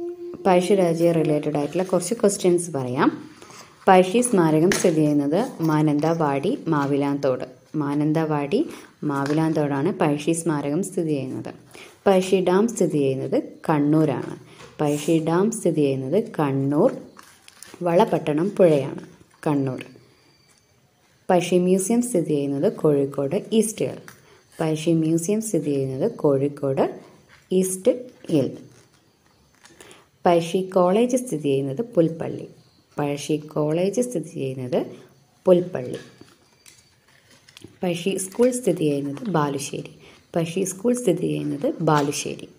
പഴശ്ശിരാജയെ related ആയിട്ടുള്ള കുറച്ച് questions പറയാം പഴശ്ശി സ്മാരകം സ്ഥിതി ചെയ്യുന്നത് മാനന്തവാടി മാവിലാന്തോട് മാനന്തവാടി മാവിലാന്തോടാണ് പഴശ്ശി സ്മാരകം സ്ഥിതി ചെയ്യുന്നത് പഴശ്ശി ഡാം സ്ഥിതി ചെയ്യുന്നത് കണ്ണൂരാണ് പഴശ്ശി ഡാം സ്ഥിതി ചെയ്യുന്നത് കണ്ണൂർ വളപട്ടണം പുഴയാണ് കണ്ണൂർ പഴശ്ശി മ്യൂസിയം സ്ഥിതി ചെയ്യുന്നത് Kozhikode east hill Pazhassi museum സ്ഥിതി ചെയ്യുന്നത് Kozhikode east hill Pazhassi college സ്ഥിതി ചെയ്യുന്നത് പുൽപ്പള്ളി പഴശ്ശി കോളേജ് സ്ഥിതി ചെയ്യുന്നത് പുൽപ്പള്ളി പഴശ്ശി സ്കൂൾ സ്ഥിതി ചെയ്യുന്നത് ബാലുശ്ശേരി പഴശ്ശി സ്കൂൾ സ്ഥിതി ചെയ്യുന്നത് ബാലുശ്ശേരി